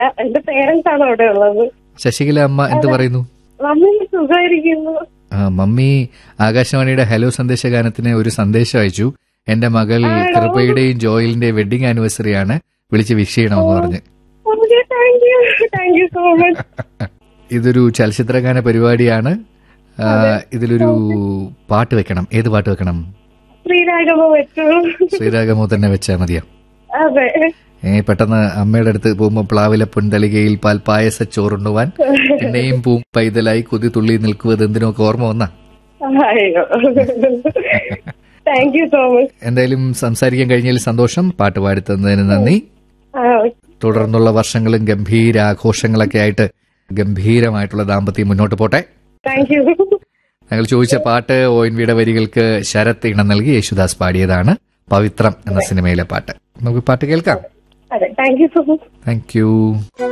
എന്റെ പേരൻസ് ആണ് അവിടെ ഉള്ളത് ശശികല അമ്മ എന്ത് പറയുന്നു മമ്മി സുഖമായിരിക്കുന്നു ആ, മമ്മി ആകാശവാണിയുടെ ഹലോ സന്ദേശ ഗാനത്തിന് ഒരു സന്ദേശം അയച്ചു എന്റെ മകൾ കൃപയുടെയും ജോയലിന്റെയും വെഡിങ് ആനിവേഴ്സറി ആണ് വിളിച്ച് വിഷ് ചെയ്യണമെന്ന് പറഞ്ഞ് thank you thank you so much ഇതൊരു ചലച്ചിത്രഗാന പരിപാടിയാണ് ആ, ഇതിലൊരു പാട്ട് വെക്കണം ഏത് പാട്ട് വെക്കണം ശ്രീരാഘവ വെച്ചു ശ്രീരാഗമോ തന്നെ വെച്ചാൽ മതിയോ അതെ ഏ പെട്ടെന്ന് അമ്മയുടെ അടുത്ത് പോകുമ്പോൾ പ്ലാവിലെ പുൻതളികയിൽ പാൽ പായസ ചോറുണ്ടുവാൻ പിന്നെയും പൂം പൈതലായി കൊതി തുള്ളി നിൽക്കുവത് എന്തിനൊക്കെ ഓർമ്മ വന്ന അയ്യോ താങ്ക് യു സോ മച്ച് എന്തായാലും സംസാരിക്കാൻ കഴിഞ്ഞതിൽ സന്തോഷം പാട്ട് പാടുത്തതിന് നന്ദി തുടർന്നുള്ള വർഷങ്ങളും ഗംഭീര ആഘോഷങ്ങളൊക്കെ ആയിട്ട് ഗംഭീരമായിട്ടുള്ള ദാമ്പത്യം മുന്നോട്ട് പോട്ടെ താങ്ക് യു ഞങ്ങൾ ചോദിച്ച പാട്ട് ഒ എൻ വിയുടെ വരികൾക്ക് ശരത്ത് ഇണം നൽകി യേശുദാസ് പാടിയതാണ് പവിത്രം എന്ന സിനിമയിലെ പാട്ട് നമുക്ക് പാട്ട് കേൾക്കാം അതെ thank you so much thank U